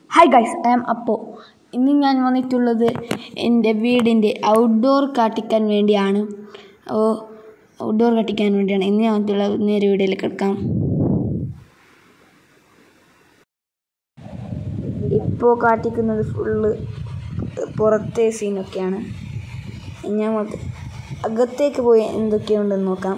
hi guys I am അപ്പോ ഇന്ന് ഞാൻ വന്നിട്ടുള്ളത് എൻ്റെ വീടിൻ്റെ ഔട്ട്ഡോർ കാട്ടിക്കാൻ വേണ്ടിയാണ് ഓ ഔട്ട്ഡോർ കാട്ടിക്കാൻ വേണ്ടിയാണ് ഇന്ന് ഞാൻ വന്നിട്ടുള്ളത് നേരെ വീഡിയോയിലേക്ക് എടുക്കാം ഇപ്പോൾ കാട്ടിക്കുന്നത് ഫുള്ള് പുറത്തെ സീനൊക്കെയാണ് ഇനി നമുക്ക് അകത്തേക്ക് പോയി എന്തൊക്കെയുണ്ടെന്ന് നോക്കാം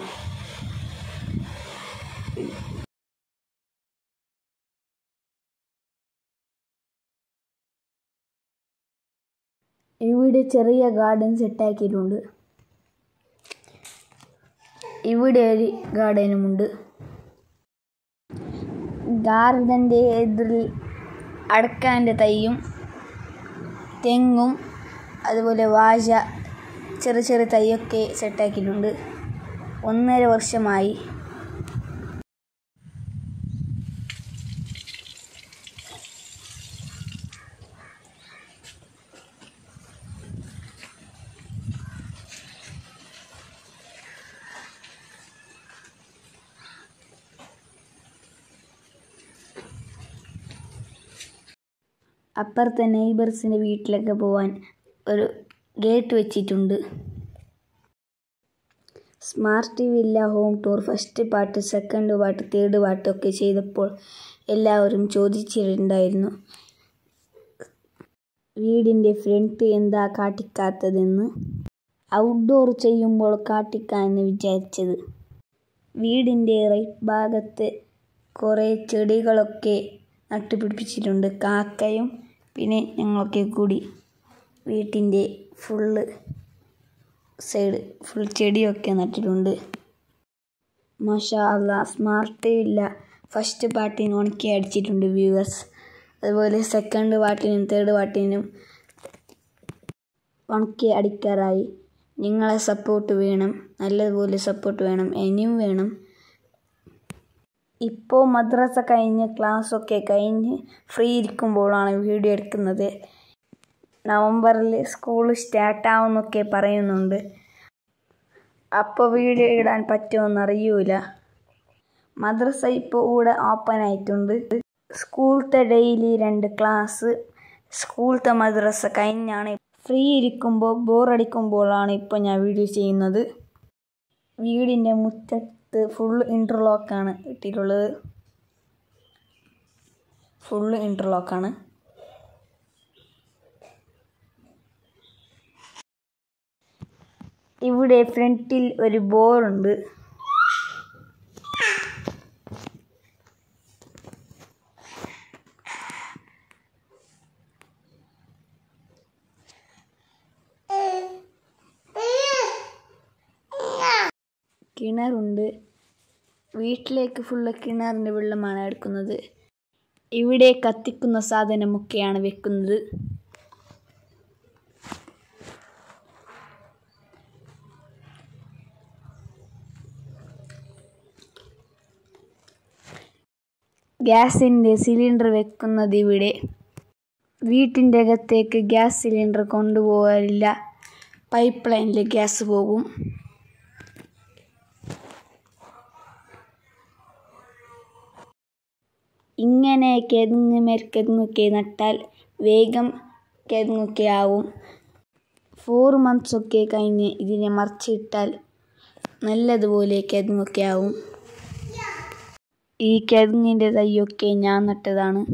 ഇവിടെ ചെറിയ ഗാർഡൻ സെറ്റാക്കിയിട്ടുണ്ട് ഇവിടെ ഒരു ഗാർഡനുമുണ്ട് ഗാർഡൻ്റെ എതിരിൽ അടക്കാൻ്റെ തൈയും തെങ്ങും അതുപോലെ വാഴ ചെറിയ ചെറിയ തൈയൊക്കെ സെറ്റാക്കിയിട്ടുണ്ട് ഒന്നര വർഷമായി അപ്പുറത്തെ നെയ്ബേഴ്സിൻ്റെ വീട്ടിലൊക്കെ പോവാൻ ഒരു ഗേറ്റ് വെച്ചിട്ടുണ്ട് സ്മാർട്ട് ടി വി ഇല്ല home tour first part second part third part ഒക്കെ ചെയ്തപ്പോൾ എല്ലാവരും ചോദിച്ചിട്ടുണ്ടായിരുന്നു വീടിൻ്റെ ഫ്രണ്ട് എന്താ കാട്ടിക്കാത്തതെന്ന് ഔട്ട്ഡോർ ചെയ്യുമ്പോൾ കാട്ടിക്കാമെന്ന് വിചാരിച്ചത് വീടിൻ്റെ റൈറ്റ് ഭാഗത്ത് കുറേ ചെടികളൊക്കെ നട്ടുപിടിപ്പിച്ചിട്ടുണ്ട് കാക്കയും പിന്നെ ഞങ്ങളൊക്കെ കൂടി വീട്ടിൻ്റെ ഫുള്ള് സൈഡ് ഫുൾ ചെടിയൊക്കെ നട്ടിട്ടുണ്ട് മാഷാ അല്ല സ്മാർട്ട് ഇല്ല ഫസ്റ്റ് പാർട്ടിന് ഉണക്കി അടിച്ചിട്ടുണ്ട് വ്യൂവേഴ്സ് അതുപോലെ സെക്കൻഡ് പാർട്ടിനും തേർഡ് പാർട്ടിനും ഉണക്കി അടിക്കാറായി നിങ്ങളെ സപ്പോർട്ട് വേണം നല്ലതുപോലെ സപ്പോർട്ട് വേണം ഇനിയും വേണം ഇപ്പോൾ മദ്രസ കഴിഞ്ഞ് ക്ലാസ്സൊക്കെ കഴിഞ്ഞ് ഫ്രീ ഇരിക്കുമ്പോഴാണ് വീഡിയോ എടുക്കുന്നത് നവംബറിൽ സ്കൂൾ സ്റ്റാർട്ടാവുന്നൊക്കെ പറയുന്നുണ്ട് അപ്പോൾ വീഡിയോ ഇടാൻ പറ്റുമെന്ന് അറിയൂല മദ്രസ ഇപ്പോൾ ഇവിടെ ഓപ്പൺ ആയിട്ടുണ്ട് സ്കൂളത്തെ ഡെയിലി രണ്ട് ക്ലാസ് സ്കൂളത്തെ മദ്രസ കഴിഞ്ഞാണ് ഫ്രീ ഇരിക്കുമ്പോൾ ബോറടിക്കുമ്പോഴാണ് ഇപ്പോൾ ഞാൻ വീഡിയോ ചെയ്യുന്നത് വീടിൻ്റെ മുറ്റത്ത് ഫുൾ ഇൻ്റർലോക്കാണ് ഇട്ടിട്ടുള്ളത് ഫുള്ള് ഇൻ്റർലോക്കാണ് ഇവിടെ ഫ്രണ്ടിൽ ഒരു ബോറുണ്ട് കിണറുണ്ട് വീട്ടിലേക്ക് ഫുള്ള് കിണറിൻ്റെ വെള്ളമാണ് എടുക്കുന്നത് ഇവിടെ കത്തിക്കുന്ന സാധനമൊക്കെയാണ് വെക്കുന്നത് ഗ്യാസിൻ്റെ സിലിണ്ടർ വെക്കുന്നത് ഇവിടെ വീട്ടിൻ്റെ അകത്തേക്ക് ഗ്യാസ് സിലിണ്ടർ കൊണ്ടുപോകാറില്ല പൈപ്പ് ലൈനിൽ ഗ്യാസ് പോകും ഇങ്ങനെ കിഴങ്ങ് മെരക്കിഴങ്ങൊക്കെ നട്ടാൽ വേഗം കിഴങ്ങൊക്കെ ആവും ഫോർ മന്ത്സ് ഒക്കെ കഴിഞ്ഞ് ഇതിനെ മറിച്ചിട്ടാൽ നല്ലതുപോലെ കിഴങ്ങൊക്കെ ആവും ഈ കിഴങ്ങിൻ്റെ തൈയൊക്കെ ഞാൻ നട്ടതാണ്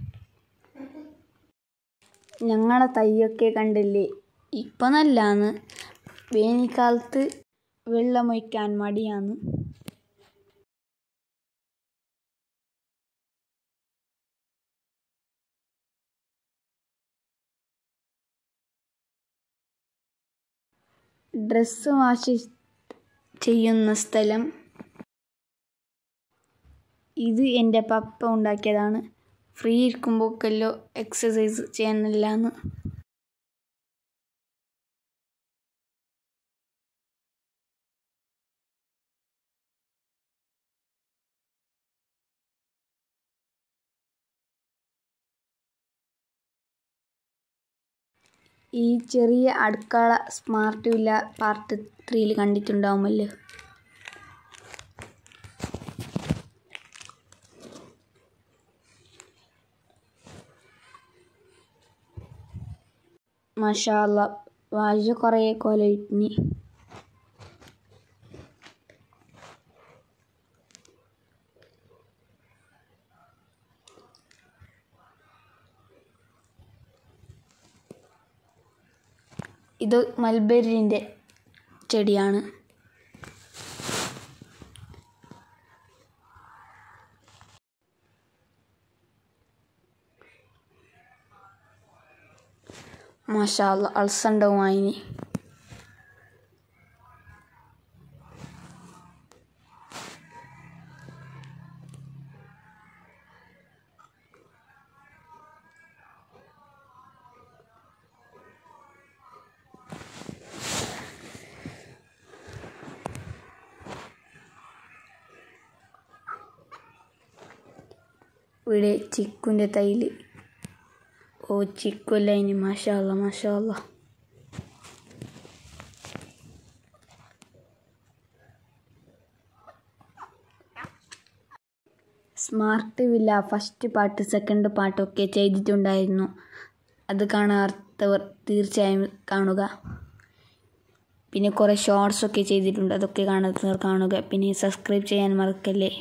ഞങ്ങളെ തൈയൊക്കെ കണ്ടില്ലേ ഇപ്പം നല്ലാന്ന് വേനൽക്കാലത്ത് വെള്ളമൊഴിക്കാൻ മടിയാണ് ഡ്രസ്സ് വാഷ് ചെയ്യുന്ന സ്ഥലം ഇത് എൻ്റെ പപ്പ ഉണ്ടാക്കിയതാണ് ഫ്രീ ഇരിക്കുമ്പോഴൊക്കെല്ലോ എക്സസൈസ് ചെയ്യാനില്ലാന്ന് ഈ ചെറിയ അടുക്കള സ്മാർട്ട് വില്ല പാർട്ട് ത്രീയിൽ കണ്ടിട്ടുണ്ടാവുമല്ലോ മഷാല്ല വാഴ കുറേ കൊലയിട്ടിനി ഇത് മൽബെറിൻ്റെ ചെടിയാണ് മാഷാല്ല അൾസണ്ടവുമായി ഇവിടെ ചിക്കുൻ്റെ തൈല് ഓ ചിക്കുല്ല ഇനി മാഷാല്ല മാഷാല്ല smart villa first part second പാട്ടൊക്കെ ചെയ്തിട്ടുണ്ടായിരുന്നു അത് കാണാത്തവർ തീർച്ചയായും കാണുക പിന്നെ കുറേ ഷോർട്സ് ഒക്കെ ചെയ്തിട്ടുണ്ട് അതൊക്കെ കാണാത്തവർ കാണുക പിന്നെ സബ്സ്ക്രൈബ് ചെയ്യാൻ മറക്കല്ലേ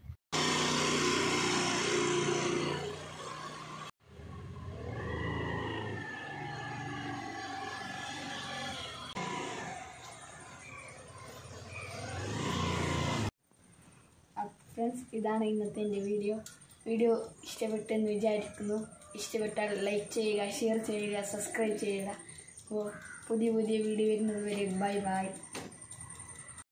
ഫ്രണ്ട്സ് ഇതാണ് ഇന്നത്തെ എൻ്റെ വീഡിയോ വീഡിയോ ഇഷ്ടപ്പെട്ടെന്ന് വിചാരിക്കുന്നു ഇഷ്ടപ്പെട്ടാൽ ലൈക്ക് ചെയ്യുക ഷെയർ ചെയ്യുക സബ്സ്ക്രൈബ് ചെയ്യുക അപ്പോൾ പുതിയ പുതിയ വീഡിയോ വരുന്നത് വരെ ബൈ ബൈ